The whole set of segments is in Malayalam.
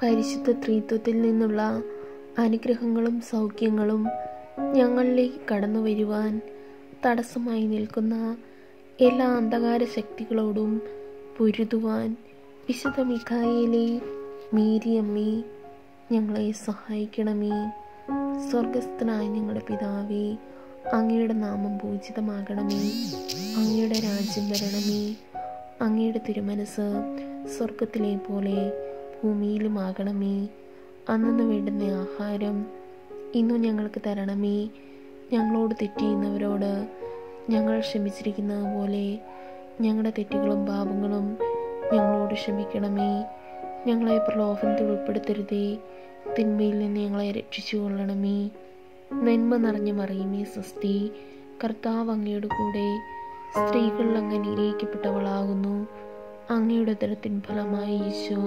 പരിശുദ്ധ ത്രിത്വത്തിൽ നിന്നുള്ള അനുഗ്രഹങ്ങളും സൗഖ്യങ്ങളും ഞങ്ങളിലേക്ക് കടന്നു വരുവാൻ തടസ്സമായി നിൽക്കുന്ന എല്ലാ അന്ധകാര ശക്തികളോടും പൊരുതുവാൻ വിശുദ്ധ മിഖായേലെ മേരിയമ്മേ ഞങ്ങളെ സഹായിക്കണമേ സ്വർഗസ്ഥനായ ഞങ്ങളുടെ പിതാവേ അങ്ങയുടെ നാമം പൂജിതമാകണമേ അങ്ങയുടെ രാജ്യം വരണമേ അങ്ങയുടെ തിരുമനസ് സ്വർഗത്തിലെ പോലെ ഭൂമിയിലുമാകണമേ അന്നു വേണ്ടുന്ന ആഹാരം ഇന്നു ഞങ്ങൾക്ക് തരണമേ ഞങ്ങളോട് തെറ്റിയുന്നവരോട് ഞങ്ങൾ ക്ഷമിച്ചിരിക്കുന്നത് പോലെ ഞങ്ങളുടെ തെറ്റുകളും പാപങ്ങളും ഞങ്ങളോട് ക്ഷമിക്കണമേ ഞങ്ങളെ പ്രലോഭനത്തിൽ ഉൾപ്പെടുത്തരുതേ തിന്മയിൽ നിന്ന് ഞങ്ങളെ രക്ഷിച്ചു കൊള്ളണമേ നന്മ നിറഞ്ഞ മറിയുമേ സ്വസ്തി കർത്താവ് അങ്ങയുടെ കൂടെ സ്ത്രീകൾ അങ്ങ് അനുഗ്രഹിക്കപ്പെട്ടവളാകുന്നു അങ്ങയുടെ ഉദരത്തിൻ ഫലമായി ഈശോ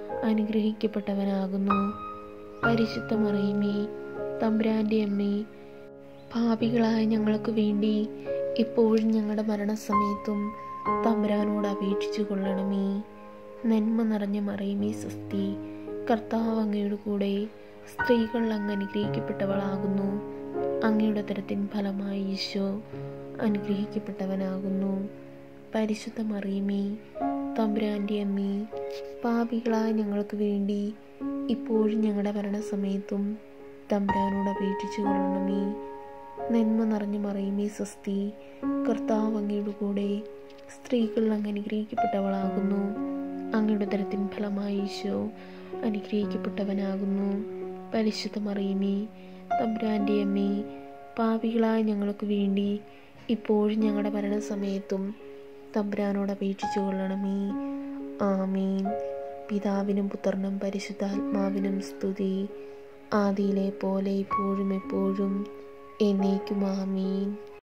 അനുഗ്രഹിക്കപ്പെട്ടവനാകുന്നു പരിശുദ്ധ മറിയുമേ തമ്പുരാൻ്റെ അമ്മേ പാപികളായ ഞങ്ങൾക്ക് വേണ്ടി ഇപ്പോഴും ഞങ്ങളുടെ മരണസമയത്തും തമ്പുരാനോട് അപേക്ഷിച്ചു കൊള്ളണമേ നന്മ നിറഞ്ഞ മറിയുമേ സ്വസ്തി കർത്താവ് അങ്ങയുടെ കൂടെ സ്ത്രീകൾ അങ്ങ് അനുഗ്രഹിക്കപ്പെട്ടവളാകുന്നു അങ്ങയുടെ തരത്തിൻ ഫലമായി ഈശോ അനുഗ്രഹിക്കപ്പെട്ടവനാകുന്നു പരിശുദ്ധ മറിയമേ തമ്പുരാൻ്റെ അമ്മേ പാപികളായ ഞങ്ങൾക്ക് വേണ്ടി ഇപ്പോഴും ഞങ്ങളുടെ മരണസമയത്തും തമ്പുരാനോട് അപേക്ഷിച്ചു കൊള്ളണമേ നന്മ നിറഞ്ഞ മറിയമേ സ്വസ്തി കർത്താവ് അങ്ങയുടെ കൂടെ സ്ത്രീകൾ അങ്ങ് അനുഗ്രഹിക്കപ്പെട്ടവളാകുന്നു അങ്ങയുടെ തരത്തിൻ ഫലമായി ഈശോ അനുഗ്രഹിക്കപ്പെട്ടവനാകുന്നു പരിശുദ്ധ മറിയമേ തമ്പുരാൻ്റെ അമ്മേ പാപികളായ ഞങ്ങൾക്ക് വേണ്ടി ഇപ്പോഴും ഞങ്ങളുടെ മരണസമയത്തും തമ്പുരാനോട് അപേക്ഷിച്ചു കൊള്ളണമേ ആമീൻ പിതാവിനും പുത്രനും പരിശുദ്ധാത്മാവിനും സ്തുതി ആദിയിലെ പോലെ ഇപ്പോഴും എപ്പോഴും എന്നേക്കും ആമീൻ